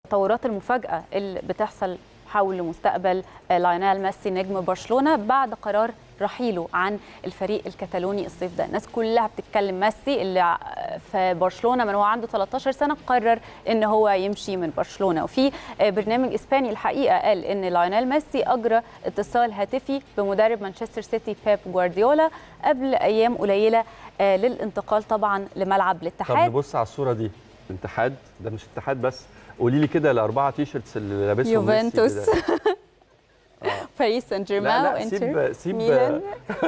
التطورات المفاجاه اللي بتحصل حول مستقبل لايونيل ميسي نجم برشلونه بعد قرار رحيله عن الفريق الكتالوني الصيف ده الناس كلها بتتكلم ميسي اللي في برشلونه من هو عنده 13 سنه قرر ان هو يمشي من برشلونه وفي برنامج اسباني الحقيقه قال ان لايونيل ميسي اجرى اتصال هاتفي بمدرب مانشستر سيتي بيب جوارديولا قبل ايام قليله للانتقال طبعا لملعب طب الاتحاد نبص على الصوره دي اتحاد ده مش اتحاد بس قولي لي كده الاربعه تي شيرتس اللي لابسهم ميسي يوفنتوس كده. باريس سان لا جيرمان لا وانتر سيب سيب ميلان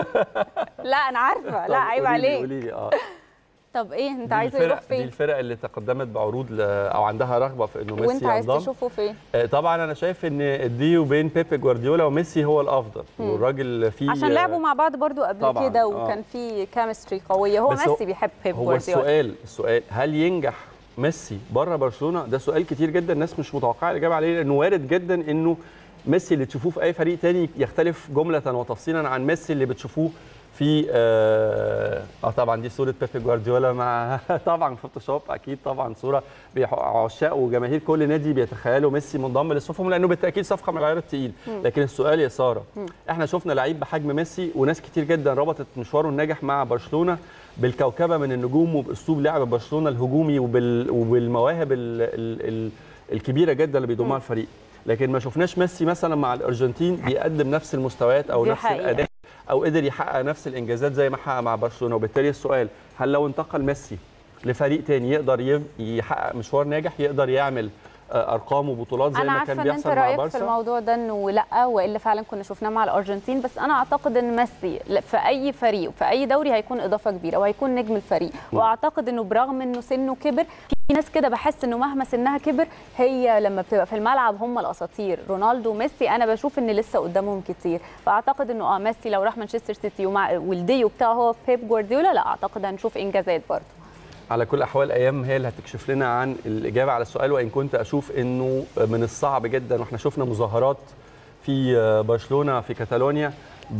لا انا عارفه طب لا عيب قولي لي- عليك قولي لي اه طب ايه انت دي عايزه الفرق- يروح دي فين الفرق اللي تقدمت بعروض ل... او عندها رغبه في انه ميسي وانت عايز ينضم تشوفه فين آه، طبعا انا شايف ان الديو بين بيب جوارديولا وميسي هو الافضل والراجل فيه عشان لعبوا مع بعض برضو قبل طبعاً، كده آه. وكان في كيمستري قويه هو بس هو- ميسي بيحب بيب هو جوارديولا السؤال السؤال هل ينجح ميسي بره برشلونه ده سؤال كتير جدا الناس مش متوقعه الاجابه عليه لانه وارد جدا انه ميسي اللي تشوفوه في اي فريق تاني يختلف جمله وتفصيلا عن ميسي اللي بتشوفوه في اه, آه طبعا دي صوره بيب جوارديولا مع طبعا فوتوشوب اكيد طبعا صوره بيح- عشاق وجماهير كل نادي بيتخيلوا ميسي منضم لصفهم لانه بالتاكيد صفقه من العيار التقيل لكن السؤال يا ساره احنا شفنا لعيب بحجم ميسي وناس كتير جدا ربطت مشواره الناجح مع برشلونه بالكوكبه من النجوم وباسلوب لعب برشلونه الهجومي وبال وبالمواهب ال ال ال الكبيره جدا اللي بيضمها الفريق لكن ما شفناش ميسي مثلا مع الارجنتين بيقدم نفس المستويات او دي نفس حقيقة. الاداء او قدر يحقق نفس الانجازات زي ما حقق مع برشلونه وبالتالي السؤال هل لو انتقل ميسي لفريق تاني يقدر ي- يحقق مشوار ناجح يقدر يعمل آه، ارقام وبطولات زي انا ما عارفه كان ان انت بيحصل مع رايك في بارسا الموضوع ده انه لا والا فعلا كنا شفناه مع الارجنتين بس انا اعتقد ان ميسي ل- في اي فريق في اي دوري هيكون اضافه كبيره وهيكون نجم الفريق واعتقد انه برغم انه سنه كبر في ناس كده بحس انه مهما سنها كبر هي لما بتبقى في الملعب هم الاساطير رونالدو وميسي انا بشوف ان لسه قدامهم كتير فاعتقد انه اه ميسي لو راح مانشستر سيتي ومع والديو بتاعه هو بيب جوارديولا لا اعتقد هنشوف انجازات برضه على كل الاحوال ايام هي اللي هتكشف لنا عن الاجابه على السؤال وان كنت اشوف انه من الصعب جدا واحنا شفنا مظاهرات في برشلونه في كاتالونيا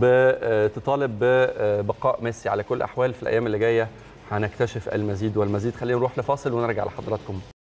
بتطالب ببقاء ميسي على كل الاحوال في الايام اللي جايه هنكتشف المزيد والمزيد خلينا نروح لفاصل ونرجع لحضراتكم